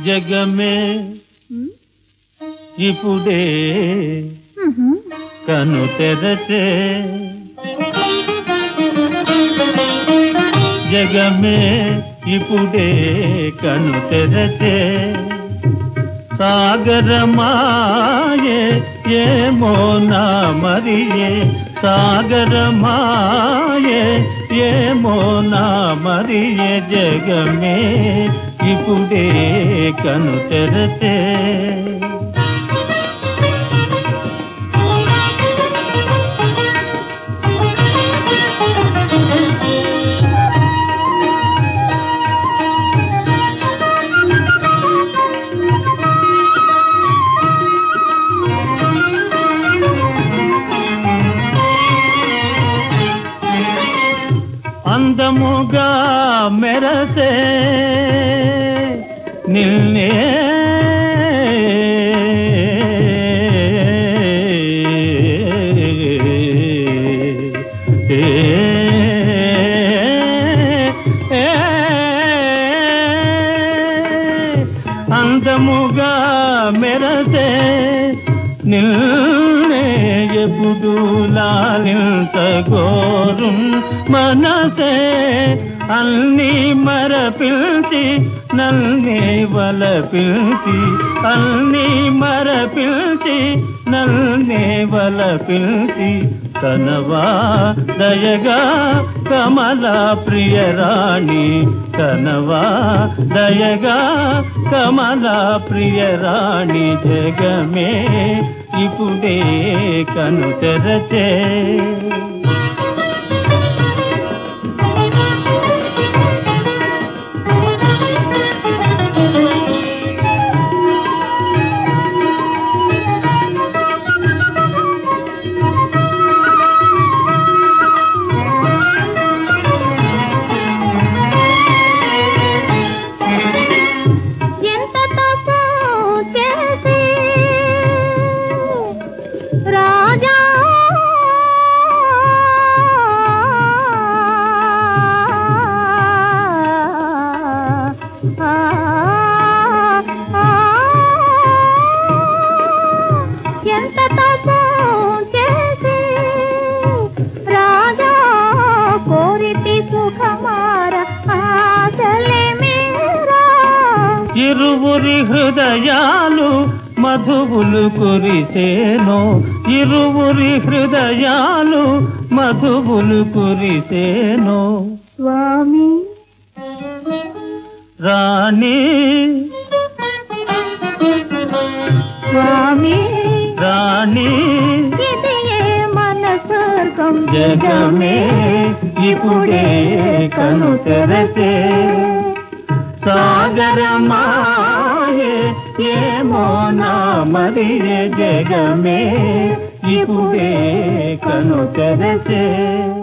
జగమే ఉమ్, ఇప్పుడే ఉహు. కను తెరచే జగమే ఇప్పుడే కను తెరచే సాగరమాయే ఏమో నా మరియే సాగరమాయే ఏమో నా మరియే జగమే ఇప్పుడే కను తెరచే అందముగా మెరసే నిన్నే అందముగా మెరసే నిన్నే ఎప్పుడు లాలించగోరు మనసే అన్ని మరపిల్చి నల్నే వలపిల్చి అన్ని మరపిల్చి నల్నే వలపిల్చి కనవా దయగా కమల ప్రియరాణి కనవా దయగా కమల ప్రియరాణి జగమే ఇప్పుడే కను తెరచే ఎంత తపో చేసి రాజా ఆ, ఆ, ఎంత తపో చేసి రాజా కోరితి సుఖమార ఆశలే మీరా ఇరువురి హృదయాలు మధువులు కురిసేనో ఇరువురి హృదయాలు మధువులు కురిసేనో స్వామి రాణి స్వామి రాణి ఇది ఏ మన స్వర్గం జగమే ఇప్పుడే కను తెరచే సాగరమాయే ఏమో నా మరియే జగమే ఇప్పుడే కను తెరచే